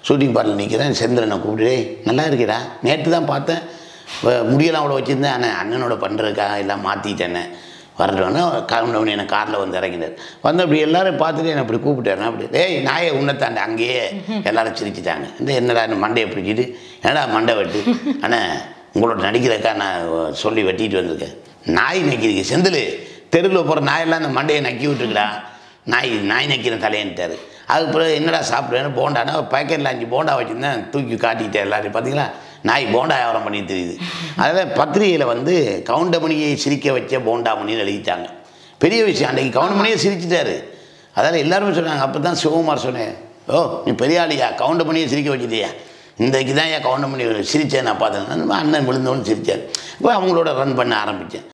shooting பார்ட்டில் நிற்கிறேன் செந்திரனை கூப்பிட்டு "டேய், நல்லா இருக்கேடா நேற்று தான் பார்த்தேன் வ- முடியெல்லாம் அவ்வளோ வச்சுருந்தேன் ஆனால் அண்ணனோட பண்ணுறதுக்காக எல்லாம் மாற்றிட்டேன்னு வரட்டோன்னு கிளம்பினவனு என்னை காரில் வந்து இறங்கினார் வந்து அப்படி எல்லாரும் பார்த்துட்டு என்னை அப்படி கூப்பிட்டாரு அப்படி டேய் நாயை உன்னைத்தாண்ட அங்கேயே எல்லாரும் சிரிச்சிட்டாங்க இந்த என்னடா இந்த மண்டையை பிடிச்சிட்டு என்னடா மண்டை வெட்டு ஆனால் உங்களோட நடிக்கிறக்கா நான் சொல்லி வெட்டிட்டு வந்திருக்கேன் நாய் நக்கிருக்கு செந்தில் தெருவில் போகிற நாயெல்லாம் அந்த மண்டையை நக்கி விட்டுருக்குடா நாய் நாய் நக்கிற தலையன்ட்டார் அதுக்கு பிறகு என்னடா சாப்பிடுவேன்னு போண்டானா பேக்கெட்டில் அஞ்சு போண்டா வச்சுருந்தேன் தூக்கி காட்டிக்கிட்டேன் எல்லாரும் பார்த்தீங்களா நாய் போண்டா வியாபாரம் பண்ணி தெரியுது அதில் பத்திரிகையில் வந்து கவுண்டமணியை சிரிக்க வச்ச போண்டாமணின்னு எழுதிட்டாங்க பெரிய விஷயம் அன்றைக்கி கவுண்டமணியை சிரிச்சிட்டாரு அதால் எல்லாருமே சொன்னாங்க அப்போ தான் சிவகுமார் சொன்னேன் ஓ நீ பெரிய ஆளியா கவுண்டமணியை சிரிக்க வச்சுட்டியா இன்றைக்கு தான் ஏன் கவுண்டமணி சிரித்தேன் நான் பார்த்தேன் அண்ணன் விழுந்தவனு சிரித்தார் இப்போ அவங்களோட ரன் பண்ண ஆரம்பித்தேன்